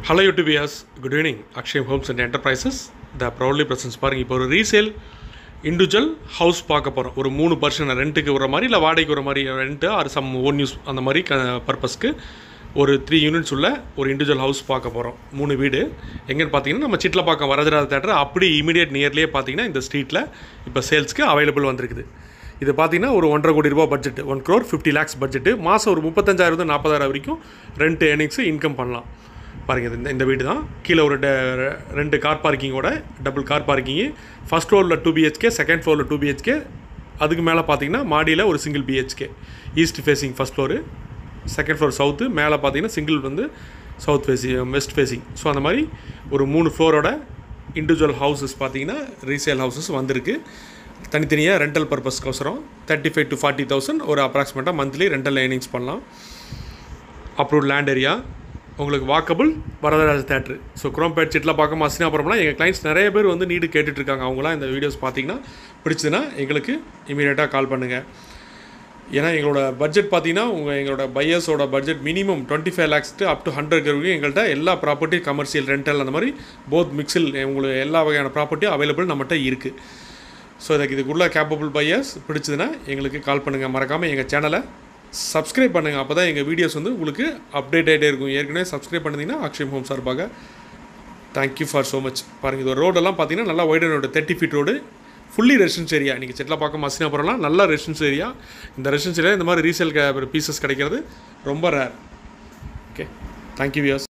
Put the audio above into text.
hello youtubers good evening Akshay homes and enterprises the proudly presents பாருங்க இப்போ ஒரு resale individual house பார்க்க போகிறோம் ஒரு மூணு பர்சன் ரெண்ட்டுக்கு வர மாதிரி இல்லை வாடகைக்கு வர மாதிரி rent or some own use அந்த மாதிரி க பர்பஸ்க்கு ஒரு த்ரீ யூனிட்ஸ் உள்ள ஒரு இண்டிவிஜுவல் ஹவுஸ் பார்க்க போகிறோம் மூணு வீடு எங்கன்னு பார்த்தீங்கன்னா நம்ம சிட்லப்பாக்கம் வரதராஜ தேட்டர் அப்படி இமீடியட் நியர்லேயே பார்த்தீங்கன்னா இந்த ஸ்ட்ரீட்டில் இப்போ சேல்ஸ்க்கு அவைலபிள் வந்திருக்குது இது பார்த்தீங்கன்னா ஒரு ஒன்றரை கோடி ரூபா budget one crore fifty lakhs budget மாதம் ஒரு முப்பத்தஞ்சாயிரம் நாற்பதாயிரம் வரைக்கும் ரெண்ட் ஏர்னிங்ஸு இன்கம் பண்ணலாம் பாருங்கள் இந்த இந்த வீடு தான் கீழே ஒரு ட- ரெண்டு கார் பார்க்கிங்கோட டபுள் கார் பார்க்கிங்கு ஃபஸ்ட் ஃப்ளோரில் டூ பிஹெச்கே செகண்ட் ஃப்ளோரில் டூ பிஹெச்கே அதுக்கு மேலே பார்த்தீங்கன்னா மாடியில் ஒரு single BHK east facing first floor second floor south மேலே பார்த்தீங்கன்னா சிங்கிள் வந்து south facing west facing so அந்த மாதிரி ஒரு மூணு ஃப்ளோரோட இண்டிவிஜுவல் ஹவுசஸ் பார்த்தீங்கன்னா ரீசேல் ஹவுசஸ் வந்திருக்கு தனித்தனியாக ரெண்டல் பர்பஸ்க்கோசரம் thirty five to forty thousand ஒரு அப்ராக்சிமேட்டாக மந்த்லி ரெண்டல் ஏர்னிங்ஸ் பண்ணலாம் அப்ரூவ்ட் லேண்ட் ஏரியா உங்களுக்கு walkable Varadaraja theatre so Chromepet சிட்டில் பார்க்க அப்புறம்லாம் எங்கள் clients நிறைய பேர் வந்து நீடு கேட்டுட்ருக்காங்க அவங்களாம் இந்த வீடியோஸ் பார்த்தீங்கன்னா பிடிச்சதுன்னா எங்களுக்கு இமீடியட்டாக கால் பண்ணுங்கள் ஏன்னா எங்களோட பட்ஜெட் பார்த்தீங்கன்னா உங்கள் எங்களோட பையர்ஸோட budget minimum twenty five lakhs up to hundred வரைக்கும் எங்கள்கிட்ட எல்லா ப்ராப்பர்ட்டி கமர்ஷியல் ரெண்டல் அந்த மாதிரி போத் மிக்சில் உங்களுக்கு எல்லா வகையான ப்ராப்பர்ட்டியும் அவைலபிள் நம்மகிட்ட இருக்குது ஸோ இதுக்கு இதுக்குள்ள கேப்பபிள் பையர்ஸ் பிடிச்சதுன்னா எங்களுக்கு கால் பண்ணுங்கள் மறக்காமல் எங்கள் சேனலை சப்ஸ்கிரைப் பண்ணுங்கள் அப்போ தான் எங்கள் வீடியோஸ் வந்து உங்களுக்கு அப்டேட் ஆகிட்டே இருக்கும் ஏற்கனவே சப்ஸ்கிரைப் பண்ணிங்கன்னா அக்ஷய் ஹோம் சார்பாக தேங்க்யூ ஃபார் ஸோ மச் பாருங்கள் இது ரோடெல்லாம் பார்த்தீங்கன்னா நல்லா widen road thirty feet road fully residence area நீங்கள் செட்டில் பார்க்க மசினாபுரம்லாம் நல்லா ரெசிடன்ஸ் ஏரியா இந்த ரெசிடன்ஸ் ஏரியா இந்த மாதிரி ரீசேல் பீசஸ் கிடைக்கிறது ரொம்ப ரேர் ஓகே தேங்க்யூ வியர்ஸ்